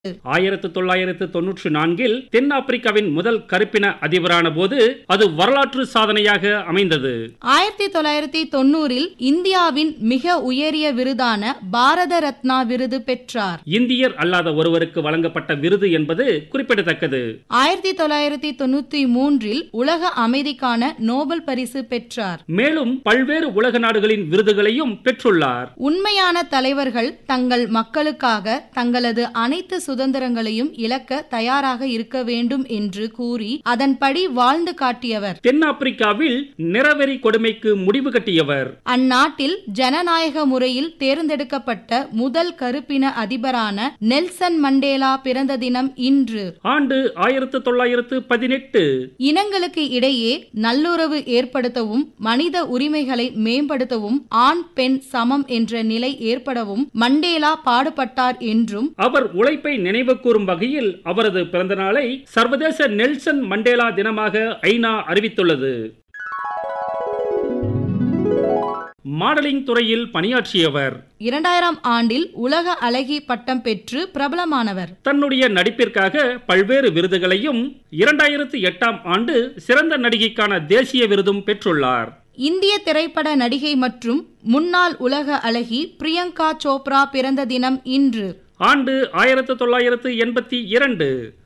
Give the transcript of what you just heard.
ஆயிரத்து தொள்ளாயிரத்து தொன்னூற்று நான்கில் தென்னாப்பிரிக்காவின் முதல் கருப்பின அதிபரான போது அது வரலாற்று சாதனையாக அமைந்தது ஆயிரத்தி தொள்ளாயிரத்தி தொண்ணூறில் இந்தியாவின் மிக உயரிய விருதான பாரத ரத்னா விருது பெற்றார் இந்தியர் அல்லாத ஒருவருக்கு வழங்கப்பட்ட விருது என்பது குறிப்பிடத்தக்கது ஆயிரத்தி தொள்ளாயிரத்தி தொண்ணூத்தி மூன்றில் உலக அமைதிக்கான நோபல் பரிசு பெற்றார் மேலும் பல்வேறு உலக நாடுகளின் விருதுகளையும் பெற்றுள்ளார் உண்மையான தலைவர்கள் தங்கள் மக்களுக்காக தங்களது அனைத்து சுதந்திரங்களையும் இழக்க தயாராக இருக்க வேண்டும் என்று கூறி அதன்படி வாழ்ந்து காட்டியவர் தென்னாப்பிரிக்காவில் நிறவெறி கொடுமைக்கு முடிவு கட்டியவர் அந்நாட்டில் ஜனநாயக முறையில் தேர்ந்தெடுக்கப்பட்ட முதல் கருப்பின அதிபரான நெல்சன் மண்டேலா பிறந்த தினம் இன்று ஆண்டு ஆயிரத்து தொள்ளாயிரத்து பதினெட்டு இனங்களுக்கு இடையே நல்லுறவு ஏற்படுத்தவும் மனித உரிமைகளை மேம்படுத்தவும் ஆண் பெண் சமம் என்ற நிலை ஏற்படவும் மண்டேலா பாடுபட்டார் என்றும் அவர் உழைப்பை நினைவு கூறும் வகையில் அவரது பிறந்த நாளை சர்வதேச நெல்சன் மண்டேலா தினமாக ஐநா அறிவித்துள்ளது மாடலிங் துறையில் பணியாற்றியவர் இரண்டாயிரம் ஆண்டில் உலக அழகி பட்டம் பெற்று பிரபலமானவர் தன்னுடைய நடிப்பிற்காக பல்வேறு விருதுகளையும் இரண்டாயிரத்து எட்டாம் ஆண்டு சிறந்த நடிகைக்கான தேசிய விருதும் பெற்றுள்ளார் இந்திய திரைப்பட நடிகை மற்றும் முன்னாள் உலக அழகி பிரியங்கா சோப்ரா பிறந்த தினம் இன்று ஆண்டு ஆயிரத்து தொள்ளாயிரத்து எண்பத்தி இரண்டு